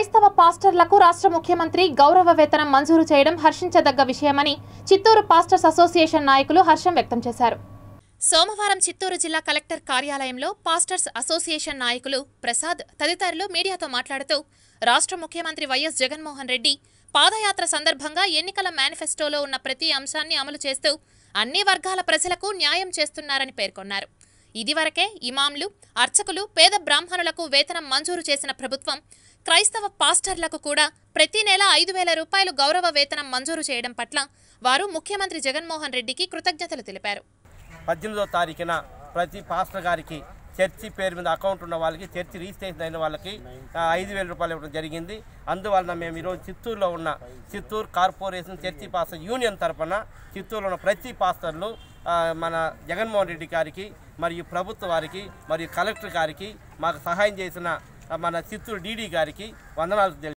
క్రైస్తవ పాస్టర్లకు రాష్ట్ర ముఖ్యమంత్రి గౌరవ వేతనం మంజూరు చేయడం హర్షించదగ్గ విషయమని చిత్తూరు పాస్టర్స్ అసోసియేషన్ నాయకులు హర్షం వ్యక్తం చేశారు సోమవారం చిత్తూరు జిల్లా కలెక్టర్ కార్యాలయంలో పాస్టర్స్ అసోసియేషన్ నాయకులు ప్రసాద్ తదితరులు మీడియాతో మాట్లాడుతూ రాష్ట్ర ముఖ్యమంత్రి వైఎస్ జగన్మోహన్ రెడ్డి పాదయాత్ర సందర్భంగా ఎన్నికల మేనిఫెస్టోలో ఉన్న ప్రతి అంశాన్ని అమలు చేస్తూ అన్ని వర్గాల ప్రజలకు న్యాయం చేస్తున్నారని పేర్కొన్నారు ఇదివరకే ఇమాంలు అర్చకులు పేద బ్రాహ్మణులకు వేతనం మంజూరు చేసిన ప్రభుత్వం క్రైస్తవ పాస్టర్లకు కూడా ప్రతి నెల ఐదు వేల రూపాయలు గౌరవ వేతనం మంజూరు చేయడం పట్ల వారు ముఖ్యమంత్రి జగన్మోహన్ రెడ్డికి కృతజ్ఞతలు తెలిపారు పద్దెనిమిదో తారీఖున ప్రతి పాస్టర్ గారికి చర్చి పేరు మీద అకౌంట్ ఉన్న వాళ్ళకి చర్చి రిజిస్ట్రేషన్ అయిన వాళ్ళకి ఆ, ఐదు వేల రూపాయలు ఇవ్వడం జరిగింది అందువలన మేము ఈరోజు చిత్తూరులో ఉన్న Chittoor corporation church pastor union తరఫున చిత్తూరులో ఉన్న ప్రతి పాస్టర్లు ఆ, మన జగన్మోహన్ రెడ్డి గారికి మరియు ప్రభుత్వ వారికి మరియు కలెక్టర్ గారికి మాకు సహాయం చేసిన ఆ, మన చిత్తూరు డీడీ గారికి వందనాలు తెలి